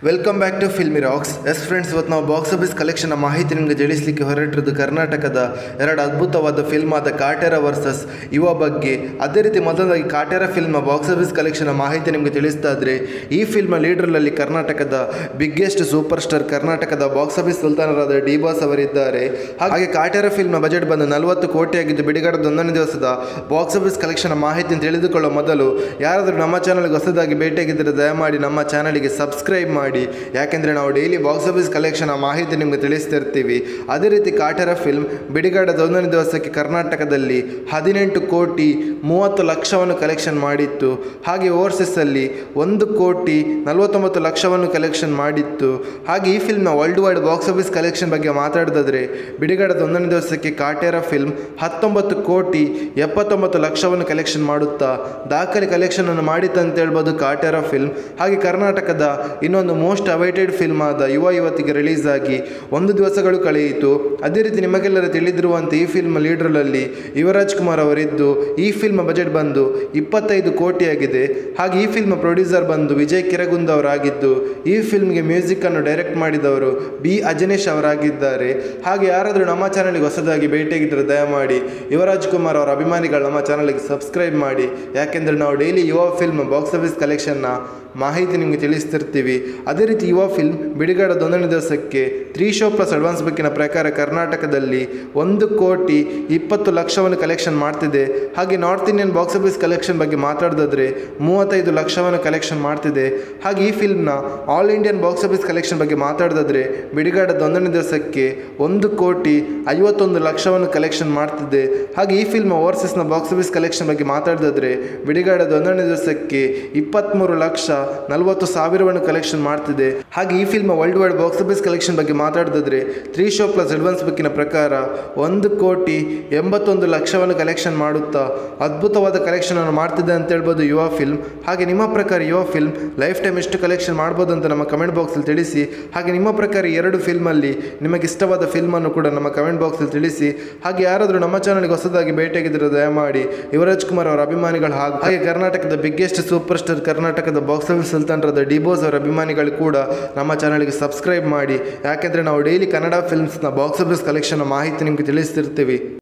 welcome back to filmy rocks yes friends ಇವತ್ತು ನಾವು box office collection ಮಾಹಿತಿ ನಿಮಗೆ ತಿಳಿಸಲಿಕ್ಕೆ ಹೊರಟಿರೋದು ಕರ್ನಾಟಕದ ಎರಡು ಅದ್ಭುತವಾದ ಫಿಲ್ಮ್ ಆದ ಕಾಟೇರ ವರ್ಸಸ್ ಯುವ ಬಗ್ಗೆ ಅದೇ ರೀತಿ ಮೊದಲಾಗಿ Kaatera film box office collection ಮಾಹಿತಿ ನಿಮಗೆ ತಿಳಿಸ್ತಾ ಇದ್ರೆ ಈ ಫಿಲ್ಮ್ ಲೀಡರ್ನಲ್ಲಿ ಕರ್ನಾಟಕದ ಬಿಗ್ಗೆಸ್ಟ್ ಸೂಪರ್ ಸ್ಟಾರ್ ಕರ್ನಾಟಕದ ಬಾಕ್ಸ್ ಆಫೀಸ್ ಸುಲ್ತಾನರಾದ ಡಿ ಬಾಸ್ ಅವರಿದ್ದಾರೆ ಹಾಗೆ ಕಾಟೇರ ಫಿಲ್ಮ್ ಬಜೆಟ್ ಬಂದು ನಲವತ್ತು ಕೋಟಿಯಾಗಿದ್ದು ಬಿಡುಗಡೆದ ಒಂದನೇ ದಿವಸದ ಬಾಕ್ಸ್ ಆಫೀಸ್ ಕಲೆಕ್ಷನ್ ಮಾಹಿತಿಯನ್ನು ತಿಳಿದುಕೊಳ್ಳುವ ಮೊದಲು ಯಾರಾದರೂ ನಮ್ಮ ಚಾನಲ್ಗೆ ಹೊಸದಾಗಿ ಭೇಟಿಯಾಗಿದ್ದರೆ ದಯಮಾಡಿ ನಮ್ಮ ಚಾನಲ್ಗೆ ಸಬ್ಸ್ಕ್ರೈಬ್ ಮಾಡಿ ಯಾಕೆಂದರೆ ನಾವು ಡೈಲಿ ಬಾಕ್ಸ್ ಆಫೀಸ್ ಕಲೆಕ್ಷನ್ ಮಾಹಿತಿ ನಿಮಗೆ ತಿಳಿಸ್ತಿರ್ತೀವಿ ಅದೇ ರೀತಿ ಕಾಟೇರ ಫಿಲ್ಮ್ ಬಿಡುಗಡೆದ ಒಂದನೇ ದಿವಸಕ್ಕೆ ಕರ್ನಾಟಕದಲ್ಲಿ ಹದಿನೆಂಟು ಕೋಟಿ ಮೂವತ್ತು ಲಕ್ಷವನ್ನು ಕಲೆಕ್ಷನ್ ಮಾಡಿತ್ತು ಹಾಗೆ ಓವರ್ಸೀಸಲ್ಲಿ ಒಂದು ಕೋಟಿ ನಲವತ್ತೊಂಬತ್ತು ಲಕ್ಷವನ್ನು ಕಲೆಕ್ಷನ್ ಮಾಡಿತ್ತು ಹಾಗೆ ಈ ಫಿಲ್ಮ್ನ world wide box office collection ಬಗ್ಗೆ ಮಾತಾಡೋದಾದರೆ ಬಿಡುಗಡೆದ ಒಂದನೇ ದಿವಸಕ್ಕೆ ಕಾಟೇರ ಫಿಲ್ಮ್ ಹತ್ತೊಂಬತ್ತು ಕೋಟಿ ಎಪ್ಪತ್ತೊಂಬತ್ತು ಲಕ್ಷವನ್ನು ಕಲೆಕ್ಷನ್ ಮಾಡುತ್ತಾ ದಾಖಲೆ ಕಲೆಕ್ಷನ್ ಅನ್ನು ಮಾಡಿತ್ತು ಅಂತ ಹೇಳ್ಬೋದು ಕಾಟೇರ ಫಿಲ್ಮ್ ಹಾಗೆ ಕರ್ನಾಟಕದ ಇನ್ನೊಂದು ಮೋಸ್ಟ್ ಅವೈಟೆಡ್ ಫಿಲ್ಮ್ ಆದ ಯುವ ಯುವತಿಗೆ ರಿಲೀಸ್ ಆಗಿ ಒಂದು ದಿವಸಗಳು ಕಳೆಯಿತು ಅದೇ ರೀತಿ ನಿಮಗೆಲ್ಲರೂ ತಿಳಿದಿರುವಂತೆ ಈ ಫಿಲ್ಮ್ ಲೀಡರ್ನಲ್ಲಿ ಯುವರಾಜ್ ಕುಮಾರ್ ಅವರಿದ್ದು ಈ ಫಿಲ್ಮ್ ಬಜೆಟ್ ಬಂದು ಇಪ್ಪತ್ತೈದು ಕೋಟಿಯಾಗಿದೆ ಹಾಗೆ ಈ ಫಿಲ್ಮ್ ಪ್ರೊಡ್ಯೂಸರ್ ಬಂದು ವಿಜಯ್ ಕಿರಗುಂದ್ ಅವರಾಗಿದ್ದು ಈ ಫಿಲ್ಮ್ಗೆ ಮ್ಯೂಸಿಕ್ ಅನ್ನು ಡೈರೆಕ್ಟ್ ಮಾಡಿದವರು ಬಿ ಅಜನೇಶ್ ಅವರಾಗಿದ್ದಾರೆ ಹಾಗೆ ಯಾರಾದರೂ ನಮ್ಮ ಚಾನಲ್ಗೆ ಹೊಸದಾಗಿ ಭೇಟಿಯಾಗಿದ್ದರೆ ದಯಮಾಡಿ ಯುವರಾಜ್ ಕುಮಾರ್ ಅವರ ಅಭಿಮಾನಿಗಳು ನಮ್ಮ ಚಾನಲ್ಗೆ ಸಬ್ಸ್ಕ್ರೈಬ್ ಮಾಡಿ ಯಾಕೆಂದರೆ ನಾವು ಡೈಲಿ ಯುವ ಫಿಲ್ಮ್ ಬಾಕ್ಸ್ ಆಫೀಸ್ ಕಲೆಕ್ಷನ್ನ ಮಾಹಿತಿ ನಿಮಗೆ ತಿಳಿಸ್ತಿರ್ತೀವಿ ಅದೇ ರೀತಿ ಯುವ ಫಿಲ್ಮ್ ಬಿಡುಗಡೆದ ಒಂದನೇ ದಿವಸಕ್ಕೆ ತ್ರೀ ಶೋ ಪ್ಲಸ್ ಅಡ್ವಾನ್ಸ್ ಬುಕ್ಕಿನ ಪ್ರಕಾರ ಕರ್ನಾಟಕದಲ್ಲಿ ಒಂದು ಕೋಟಿ ಇಪ್ಪತ್ತು ಲಕ್ಷವನ್ನು ಕಲೆಕ್ಷನ್ ಮಾಡ್ತಿದೆ ಹಾಗೆ north Indian box office collection ಬಗ್ಗೆ ಮಾತಾಡೋದಾದ್ರೆ ಮೂವತ್ತೈದು ಲಕ್ಷವನ್ನು ಕಲೆಕ್ಷನ್ ಮಾಡ್ತಿದೆ ಹಾಗೆ ಈ ಫಿಲ್ಮ್ನ all Indian box office collection ಬಗ್ಗೆ ಮಾತಾಡೋದಾದ್ರೆ ಬಿಡುಗಡೆದ ಒಂದನೇ ದಿವಸಕ್ಕೆ ಒಂದು ಕೋಟಿ ಐವತ್ತೊಂದು ಲಕ್ಷವನ್ನು ಕಲೆಕ್ಷನ್ ಮಾಡ್ತಿದೆ ಹಾಗೆ ಈ ಫಿಲ್ಮ್ ಓವರ್ಸೀಸ್ನ ಬಾಕ್ಸ್ ಆಫೀಸ್ ಕಲೆಕ್ಷನ್ ಬಗ್ಗೆ ಮಾತಾಡೋದಾದ್ರೆ ಬಿಡುಗಡೆದ ಒಂದನೇ ದಿವಸಕ್ಕೆ ಇಪ್ಪತ್ತ್ಮೂರು ಲಕ್ಷ ನಲವತ್ತು ಸಾವಿರವನ್ನು ಕಲೆಕ್ಷನ್ ಮಾಡ್ತಿದೆ ಹಾಗೆ ಈ film world wide box office collection ಬಗ್ಗೆ ಮಾತಾಡೋದಾದ್ರೆ ತ್ರೀ ಶೋ ಪ್ಲಸ್ ಅಡ್ವಾನ್ಸ್ ಬುಕ್ಕಿನ ಪ್ರಕಾರ ಒಂದು ಕೋಟಿ ಎಂಬತ್ತೊಂದು ಲಕ್ಷವನ್ನು ಕಲೆಕ್ಷನ್ ಮಾಡುತ್ತಾ ಅದ್ಭುತವಾದ ಕಲೆಕ್ಷನ್ ಅನ್ನು ಮಾಡ್ತಿದೆ ಅಂತ ಹೇಳ್ಬೋದು ಯುವ ಫಿಲ್ಮ್ ಹಾಗೆ ನಿಮ್ಮ ಪ್ರಕಾರ ಯುವ ಫಿಲ್ಮ್ ಲೈಫ್ ಟೈಮ್ ಎಷ್ಟು ಕಲೆಕ್ಷನ್ ಮಾಡ್ಬೋದು ಅಂತ ನಮ್ಮ ಕಮೆಂಟ್ ಬಾಕ್ಸಲ್ಲಿ ತಿಳಿಸಿ ಹಾಗೆ ನಿಮ್ಮ ಪ್ರಕಾರ ಈ ಎರಡು ಫಿಲ್ಮಲ್ಲಿ ನಿಮಗೆ ಇಷ್ಟವಾದ ಫಿಲ್ಮನ್ನು ಕೂಡ ನಮ್ಮ ಕಮೆಂಟ್ ಬಾಕ್ಸಲ್ಲಿ ತಿಳಿಸಿ ಹಾಗೆ ಯಾರಾದರೂ ನಮ್ಮ ಚಾನಲ್ಗೆ ಹೊಸದಾಗಿ ಭೇಟಿಯಾಗಿದ್ದರೆ ದಯಮಾಡಿ ಯುವರಾಜ್ ಕುಮಾರ್ ಅವರ ಅಭಿಮಾನಿಗಳು ಹಾಗೂ ಹಾಗೆ ಕರ್ನಾಟಕದ ಬಿಗ್ಗೆಸ್ಟ್ ಸೂಪರ್ ಸ್ಟಾರ್ ಕರ್ನಾಟಕದ ಬಾಕ್ಸ್ ಆಫೀಸ್ ಸುಲ್ತಾನರಾದ ಡಿಬೋಸ್ ಅವರ ಅಭಿಮಾನಿಗಳು ಕೂಡ ನಮ್ಮ ಚಾನಲ್ಗೆ ಸಬ್ಸ್ಕ್ರೈಬ್ ಮಾಡಿ ಯಾಕೆಂದರೆ ನಾವು daily Kannada ಫಿಲ್ಮ್ಸ್ನ box office collection ಮಾಹಿತಿ ನಿಮಗೆ ತಿಳಿಸ್ತಿರ್ತೀವಿ